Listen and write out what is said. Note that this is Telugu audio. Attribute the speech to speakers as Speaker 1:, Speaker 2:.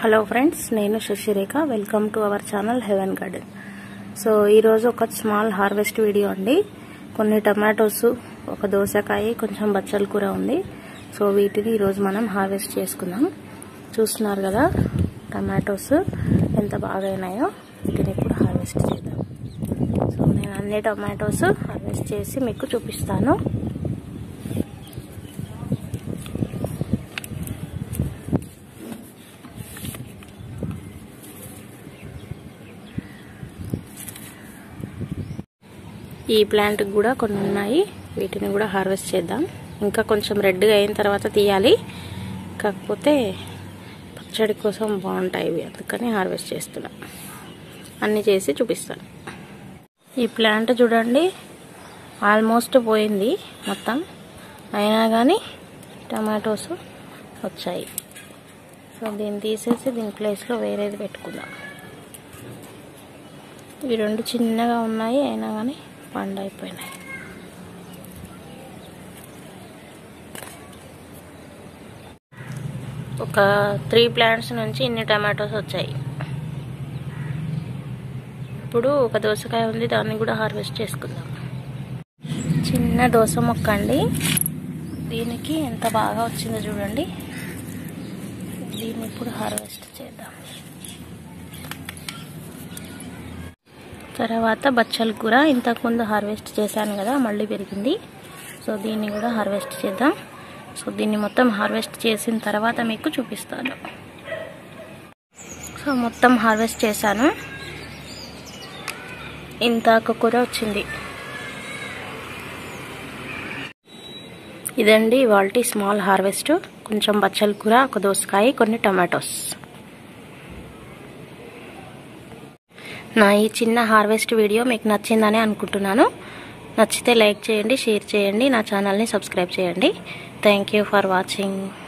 Speaker 1: హలో ఫ్రెండ్స్ నేను Sasirekha welcome to our channel heaven garden so ఈరోజు ఒక స్మాల్ హార్వెస్ట్ వీడియో అండి కొన్ని టమాటోస్ ఒక దోసకాయ కొంచెం బచ్చల కూర ఉంది సో వీటిని ఈరోజు మనం హార్వెస్ట్ చేసుకుందాం చూస్తున్నారు కదా టమాటోస్ ఎంత బాగా అయినాయో వీటిని ఇప్పుడు హార్వెస్ట్ చేద్దాం సో నేను అన్ని టమాటోస్ హార్వెస్ట్ చేసి మీకు చూపిస్తాను ఈ ప్లాంట్ కూడా కొన్ని ఉన్నాయి వీటిని కూడా హార్వెస్ట్ చేద్దాం ఇంకా కొంచెం రెడ్గా అయిన తర్వాత తీయాలి కాకపోతే పచ్చడి కోసం బాగుంటాయి ఇవి అందుకని హార్వెస్ట్ చేస్తున్నా అన్నీ చేసి చూపిస్తాను ఈ ప్లాంట్ చూడండి ఆల్మోస్ట్ పోయింది మొత్తం అయినా కానీ టమాటోస్ వచ్చాయి సో దీన్ని తీసేసి దీని ప్లేస్లో వేరేది పెట్టుకుందాం ఇవి రెండు చిన్నగా ఉన్నాయి అయినా కానీ పండు అయిపోయినాయి ఒక త్రీ ప్లాంట్స్ నుంచి ఇన్ని టమాటోస్ వచ్చాయి ఇప్పుడు ఒక దోసకాయ ఉంది దాన్ని కూడా హార్వెస్ట్ చేసుకుందాం చిన్న దోస మొక్క అండి దీనికి ఎంత బాగా వచ్చిందో చూడండి దీన్ని ఇప్పుడు హార్వెస్ట్ చేద్దాం తర్వాత బచ్చల కూర ఇంతకుముందు హార్వెస్ట్ చేశాను కదా మళ్ళీ పెరిగింది సో దీన్ని కూడా హార్వెస్ట్ చేద్దాం సో దీన్ని మొత్తం హార్వెస్ట్ చేసిన తర్వాత మీకు చూపిస్తాను సో మొత్తం హార్వెస్ట్ చేశాను ఇంత కూర వచ్చింది ఇదండి ఇవాళ స్మాల్ హార్వెస్ట్ కొంచెం బచ్చల కూర ఒక దోసకాయ కొన్ని టమాటోస్ నా ఈ చిన్న హార్వెస్ట్ వీడియో మీకు నచ్చిందని అనుకుంటున్నాను నచ్చితే లైక్ చేయండి షేర్ చేయండి నా ఛానల్ని సబ్స్క్రైబ్ చేయండి థ్యాంక్ యూ ఫర్ వాచింగ్